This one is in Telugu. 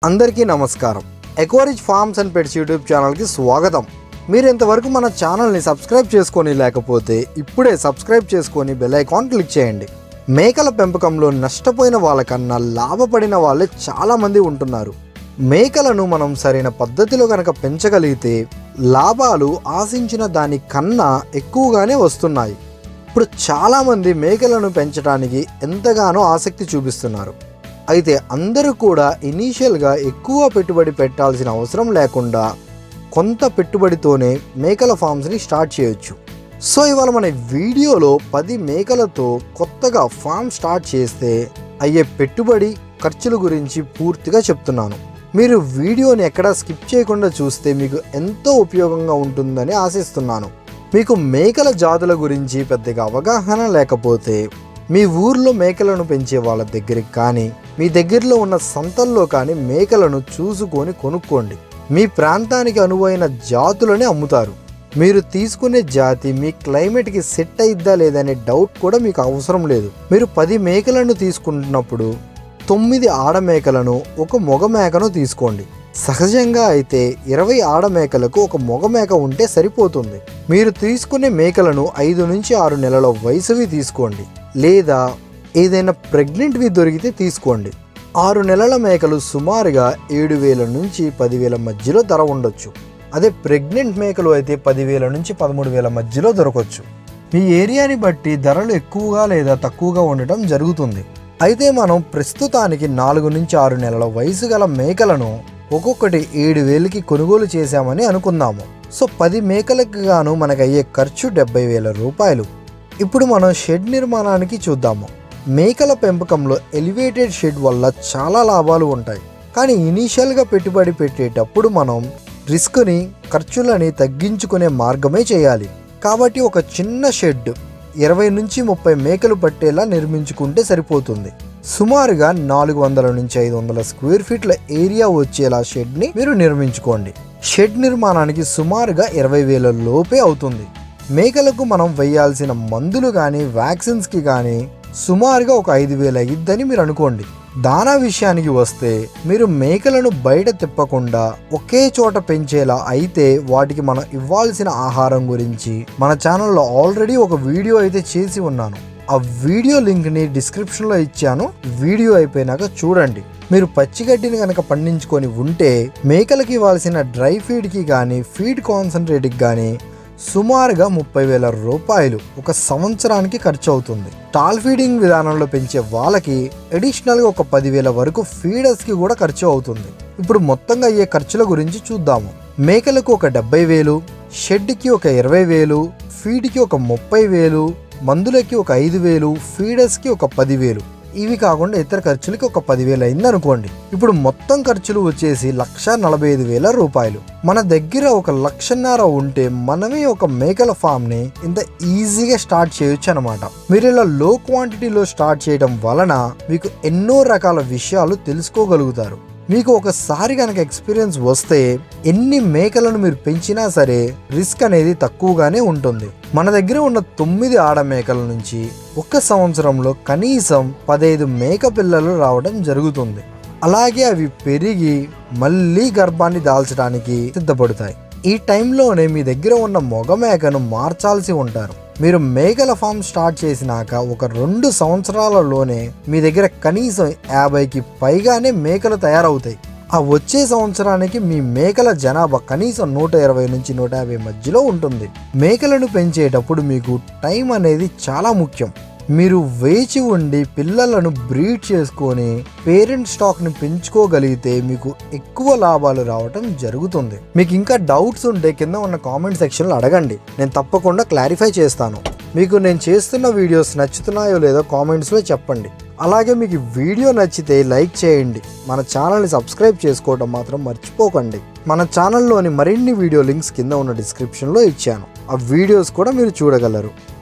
అందరికీ నమస్కారం Aquarius farms and pets YouTube ఛానల్కి స్వాగతం మీరు ఇంతవరకు మన ఛానల్ని సబ్స్క్రైబ్ చేసుకొని లేకపోతే ఇప్పుడే సబ్స్క్రైబ్ చేసుకొని బెల్ ఐకాన్ క్లిక్ చేయండి మేకల పెంపకంలో నష్టపోయిన వాళ్ళకన్నా లాభపడిన వాళ్ళే చాలామంది ఉంటున్నారు మేకలను మనం సరైన పద్ధతిలో కనుక పెంచగలిగితే లాభాలు ఆశించిన దానికన్నా ఎక్కువగానే వస్తున్నాయి ఇప్పుడు చాలామంది మేకలను పెంచడానికి ఎంతగానో ఆసక్తి చూపిస్తున్నారు అయితే అందరూ కూడా ఇనీషియల్గా ఎక్కువ పెట్టుబడి పెట్టాల్సిన అవసరం లేకుండా కొంత పెట్టుబడితోనే మేకల ఫామ్స్ని స్టార్ట్ చేయొచ్చు సో ఇవాళ మన వీడియోలో పది మేకలతో కొత్తగా ఫామ్ స్టార్ట్ చేస్తే అయ్యే పెట్టుబడి ఖర్చుల గురించి పూర్తిగా చెప్తున్నాను మీరు వీడియోని ఎక్కడా స్కిప్ చేయకుండా చూస్తే మీకు ఎంతో ఉపయోగంగా ఉంటుందని ఆశిస్తున్నాను మీకు మేకల జాతుల గురించి పెద్దగా అవగాహన లేకపోతే మీ ఊర్లో మేకలను పెంచే వాళ్ళ దగ్గరికి కానీ మీ దగ్గరలో ఉన్న సంతల్లో కానీ మేకలను చూసుకొని కొనుక్కోండి మీ ప్రాంతానికి అనువైన జాతులని అమ్ముతారు మీరు తీసుకునే జాతి మీ క్లైమేట్కి సెట్ అయిద్దా లేదనే డౌట్ కూడా మీకు అవసరం లేదు మీరు పది మేకలను తీసుకుంటున్నప్పుడు తొమ్మిది ఆడ మేకలను ఒక మగ మేకను తీసుకోండి సహజంగా అయితే ఇరవై ఆడ మేకలకు ఒక మగ మేక ఉంటే సరిపోతుంది మీరు తీసుకునే మేకలను ఐదు నుంచి ఆరు నెలల వయసువి తీసుకోండి లేదా ఏదైనా ప్రెగ్నెంట్వి దొరికితే తీసుకోండి ఆరు నెలల మేకలు సుమారుగా ఏడు వేల నుంచి పదివేల మధ్యలో ధర ఉండొచ్చు అదే ప్రెగ్నెంట్ మేకలు అయితే పదివేల నుంచి పదమూడు వేల మధ్యలో దొరకవచ్చు మీ ఏరియాని బట్టి ధరలు ఎక్కువగా లేదా తక్కువగా ఉండటం జరుగుతుంది అయితే మనం ప్రస్తుతానికి నాలుగు నుంచి ఆరు నెలల వయసు గల మేకలను ఒక్కొక్కటి ఏడు వేలకి కొనుగోలు చేశామని అనుకుందాము సో పది మేకలకు గాను మనకు అయ్యే ఖర్చు డెబ్బై వేల రూపాయలు ఇప్పుడు మనం షెడ్ నిర్మాణానికి చూద్దాము మేకల పెంపకంలో ఎలివేటెడ్ షెడ్ వల్ల చాలా లాభాలు ఉంటాయి కానీ ఇనీషియల్గా పెట్టుబడి పెట్టేటప్పుడు మనం రిస్క్ని ఖర్చులని తగ్గించుకునే మార్గమే చేయాలి కాబట్టి ఒక చిన్న షెడ్ ఇరవై నుంచి ముప్పై మేకలు పట్టేలా నిర్మించుకుంటే సరిపోతుంది సుమారుగా నాలుగు వందల నుంచి ఐదు వందల స్క్వేర్ ఫీట్ల ఏరియా వచ్చేలా షెడ్ని మీరు నిర్మించుకోండి షెడ్ నిర్మాణానికి సుమారుగా ఇరవై వేల లోపే అవుతుంది మేకలకు మనం వేయాల్సిన మందులు కానీ వ్యాక్సిన్స్కి కానీ సుమారుగా ఒక ఐదు వేలు అయ్యిద్దని మీరు అనుకోండి దానా విషయానికి వస్తే మీరు మేకలను బయట తిప్పకుండా ఒకే చోట పెంచేలా అయితే వాటికి మనం ఇవ్వాల్సిన ఆహారం గురించి మన ఛానల్లో ఆల్రెడీ ఒక వీడియో అయితే చేసి ఉన్నాను ఆ వీడియో లింక్ని డిస్క్రిప్షన్లో ఇచ్చాను వీడియో అయిపోయినాక చూడండి మీరు పచ్చిగడ్డిని కనుక పండించుకొని ఉంటే మేకలకి ఇవ్వాల్సిన డ్రై ఫీడ్కి కానీ ఫీడ్ కాన్సన్ట్రేట్కి కానీ సుమారుగా ముప్పై వేల రూపాయలు ఒక సంవత్సరానికి ఖర్చు అవుతుంది టాల్ ఫీడింగ్ విధానంలో పెంచే వాళ్ళకి అడిషనల్గా ఒక పదివేల వరకు ఫీడర్స్కి కూడా ఖర్చు అవుతుంది ఇప్పుడు మొత్తంగా అయ్యే ఖర్చుల గురించి చూద్దాము మేకలకు ఒక డెబ్బై వేలు షెడ్కి ఒక ఇరవై వేలు ఫీడ్కి ఒక ముప్పై వేలు మందులకి ఒక ఐదు వేలు ఫీడర్స్కి ఒక పదివేలు ఇవి కాకుండా ఇతర ఖర్చులకి ఒక పదివేలు అయింది అనుకోండి ఇప్పుడు మొత్తం ఖర్చులు వచ్చేసి లక్ష నలభై ఐదు వేల రూపాయలు మన దగ్గర ఒక లక్షన్నర ఉంటే మనమే ఒక మేకల ఫామ్ ని ఇంత ఈజీగా స్టార్ట్ చేయొచ్చు అనమాట మీరు ఇలా లో క్వాంటిటీలో స్టార్ట్ చేయడం వలన మీకు ఎన్నో రకాల విషయాలు తెలుసుకోగలుగుతారు మీకు ఒకసారి కనుక ఎక్స్పీరియన్స్ వస్తే ఎన్ని మేకలను మీరు పెంచినా సరే రిస్క్ అనేది తక్కువగానే ఉంటుంది మన దగ్గర ఉన్న తొమ్మిది ఆడ మేకల నుంచి ఒక్క సంవత్సరంలో కనీసం పదహైదు మేక పిల్లలు రావడం జరుగుతుంది అలాగే అవి పెరిగి మళ్ళీ గర్భాన్ని దాల్చడానికి సిద్ధపడతాయి ఈ టైంలోనే మీ దగ్గర ఉన్న మొగ మేకను మార్చాల్సి ఉంటారు మీరు మేకల ఫామ్ స్టార్ట్ చేసినాక ఒక రెండు సంవత్సరాలలోనే మీ దగ్గర కనీసం యాభైకి పైగానే మేకలు తయారవుతాయి ఆ వచ్చే సంవత్సరానికి మీ మేకల జనాభా కనీసం నూట ఇరవై నుంచి నూట యాభై మధ్యలో ఉంటుంది మేకలను పెంచేటప్పుడు మీకు టైం అనేది చాలా ముఖ్యం మీరు వేచి ఉండి పిల్లలను బ్రీడ్ చేసుకొని పేరెంట్ స్టాక్ని పెంచుకోగలిగితే మీకు ఎక్కువ లాభాలు రావటం జరుగుతుంది మీకు ఇంకా డౌట్స్ ఉంటే కింద ఉన్న కామెంట్ సెక్షన్లో అడగండి నేను తప్పకుండా క్లారిఫై చేస్తాను మీకు నేను చేస్తున్న వీడియోస్ నచ్చుతున్నాయో లేదో కామెంట్స్లో చెప్పండి అలాగే మీకు ఈ వీడియో నచ్చితే లైక్ చేయండి మన ఛానల్ని సబ్స్క్రైబ్ చేసుకోవడం మాత్రం మర్చిపోకండి మన ఛానల్లోని మరిన్ని వీడియో లింక్స్ కింద ఉన్న డిస్క్రిప్షన్లో ఇచ్చాను ఆ వీడియోస్ కూడా మీరు చూడగలరు